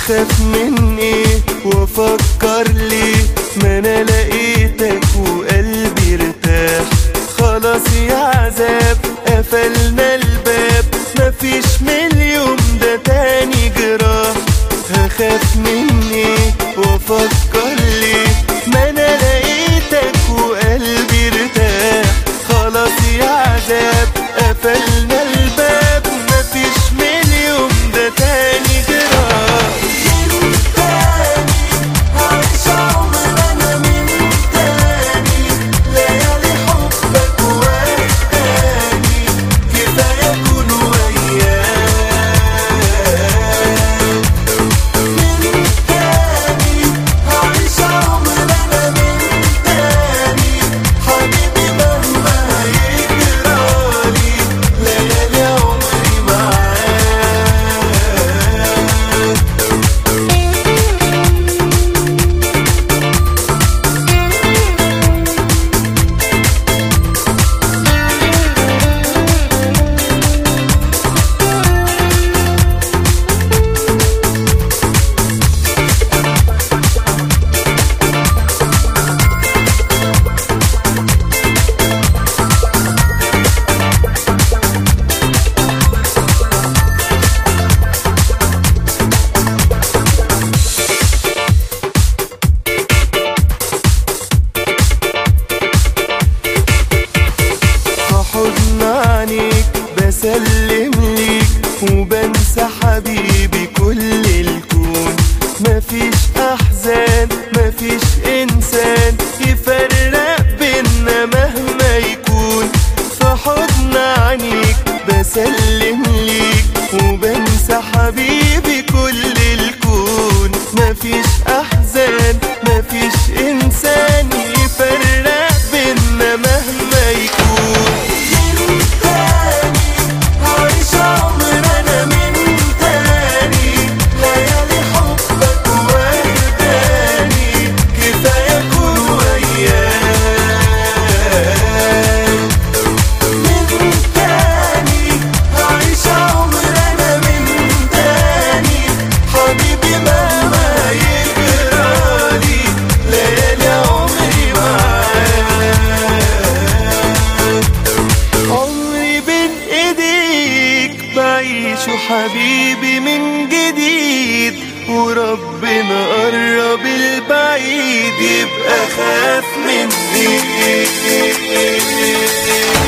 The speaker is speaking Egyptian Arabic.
هخاف من ايه وافكر ليه ما انا لقيتك وقلبي ارتاح خلاص يا عذاب قفلنا الباب مفيش من اليوم ده تاني جراح هخاف من ايه وافكر ليه ما انا لقيتك وقلبي ارتاح خلاص يا عذاب قفلنا الباب مفيش من اليوم ده تاني جراح من تاني عايش عمر انا من تاني ليالي حبك وحداني كفايه اكون وياك من تاني عايش عمر انا من تاني حبيبي مهما يجرالي ليالي عمري معاك فحضن عينيك بسلم ليك وبنسى حبيبي كل الكون مفيش احزان مفيش انسان يفرق بينا مهما يكون فحضن عينيك بسلم ليك وبنسى حبيبي كل الكون مفيش احزان مفيش انسان يفرق بينا مهما يكون من تاني عايش عمر انا من تاني ليالي حبك وحداني كفايه اكون وياك من تاني عايش عمر انا من تاني حبيبي مهما يجرالي ليالي عمري معاك عمري بين ايديك بعيشه حبيبي من جديد وربنا قرب البعيد يبقى خاف مني